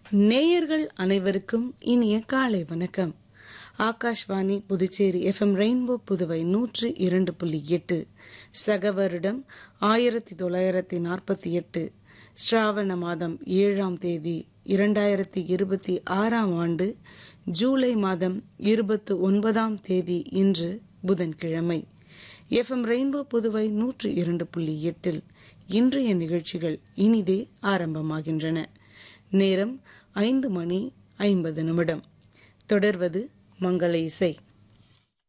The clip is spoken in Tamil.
நேயர்கள் அனைவருக்கும் இனிய காலை வணக்கம் ஆகாஷ்வாணி புதுச்சேரி எஃப்எம் ரெயின்போ புதுவை நூற்று இரண்டு புள்ளி எட்டு சக வருடம் ஆயிரத்தி தொள்ளாயிரத்தி நாற்பத்தி எட்டு ஸ்ராவண மாதம் ஏழாம் தேதி இரண்டாயிரத்தி இருபத்தி ஆறாம் ஆண்டு ஜூலை மாதம் இருபத்து ஒன்பதாம் தேதி இன்று புதன்கிழமை எஃப்எம் ரெயின்போ புதுவை நூற்று இரண்டு புள்ளி எட்டில் இன்றைய நிகழ்ச்சிகள் இனிதே ஆரம்பமாகின்றன நேரம் ஐந்து மணி ஐம்பது நிமிடம் தொடர்வது மங்கள இசை